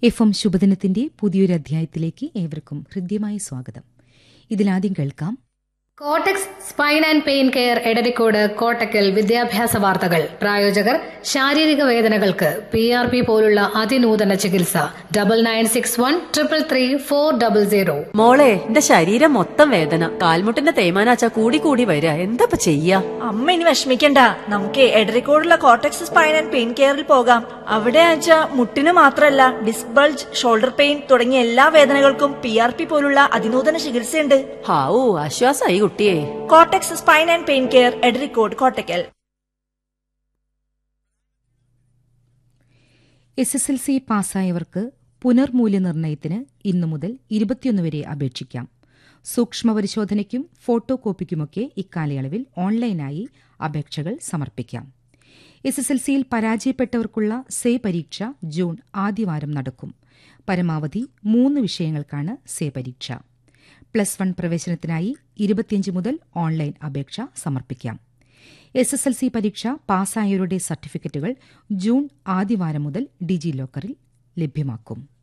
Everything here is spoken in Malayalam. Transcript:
എഫ് എം ശുഭദിനത്തിന്റെ പുതിയൊരു അധ്യായത്തിലേക്ക് ഏവർക്കും ഹൃദ്യമായ സ്വാഗതം ഇതിലാദ്യം കേൾക്കാം കോട്ടക്സ് spine and pain care Edarikode Kottakkal വിദ്യാഭ്യാസ വാർത്തകൾ പ്രായോജകർ ശാരീരിക വേദനകൾക്ക് പി ആർ പി പോലുള്ള അതിനൂതന ചികിത്സ double nine six one triple three four double zero മോളെ എന്റെ ശരീരം മൊത്തം വേദന കാൽമുട്ടിന്റെ തേയ്മാനാച്ച കൂടി കൂടി വരിക എന്താ ചെയ്യാ അമ്മ ഇനി വിഷമിക്കണ്ട നമുക്ക് എടരിക്കോടുള്ള കോട്ടക്സ് സ്പൈൻ ആൻഡ് പെയിൻ കെയറിൽ പോകാം അവിടെ ആച്ച മുട്ടിന് മാത്രമല്ല ഡിസ്ക് ബൾജ് ഷോൾഡർ പെയിൻ തുടങ്ങിയ എല്ലാ വേദനകൾക്കും പി ആർ പി പോലുള്ള അതിനൂതന ചികിത്സയുണ്ട് ഹാവൂ ആശ്വാസായി കുട്ടിയെ Cortex spine and pain care Edarikode Kottakkal S S L C പാസ്സായവർക്ക് പുനർമൂല്യനിർണ്ണയത്തിന് ഇന്നു മുതൽ ഇരുപത്തിയൊന്ന് വരെ അപേക്ഷിക്കാം സൂക്ഷ്മ പരിശോധനയ്ക്കും ഫോട്ടോ കോപ്പിക്കുമൊക്കെ ഇക്കാലയളവിൽ ഓൺലൈനായി അപേക്ഷകൾ സമർപ്പിക്കാം എസ് എസ് എൽ സിയിൽ പരാജയപ്പെട്ടവർക്കുള്ള സേ പരീക്ഷ ജൂൺ ആദ്യവാരം നടക്കും പരമാവധി മൂന്ന് വിഷയങ്ങൾക്കാണ് സേ പരീക്ഷ പ്ലസ് വൺ പ്രവേശനത്തിനായി ഇരുപത്തിയഞ്ച് മുതൽ ഓൺലൈൻ അപേക്ഷ സമർപ്പിക്കാം എസ് എസ് എൽ സി പരീക്ഷ പാസ്സായവരുടെ സർട്ടിഫിക്കറ്റുകൾ ജൂൺ ആദ്യവാരം മുതൽ ഡിജി ലോക്കറിൽ ലഭ്യമാക്കും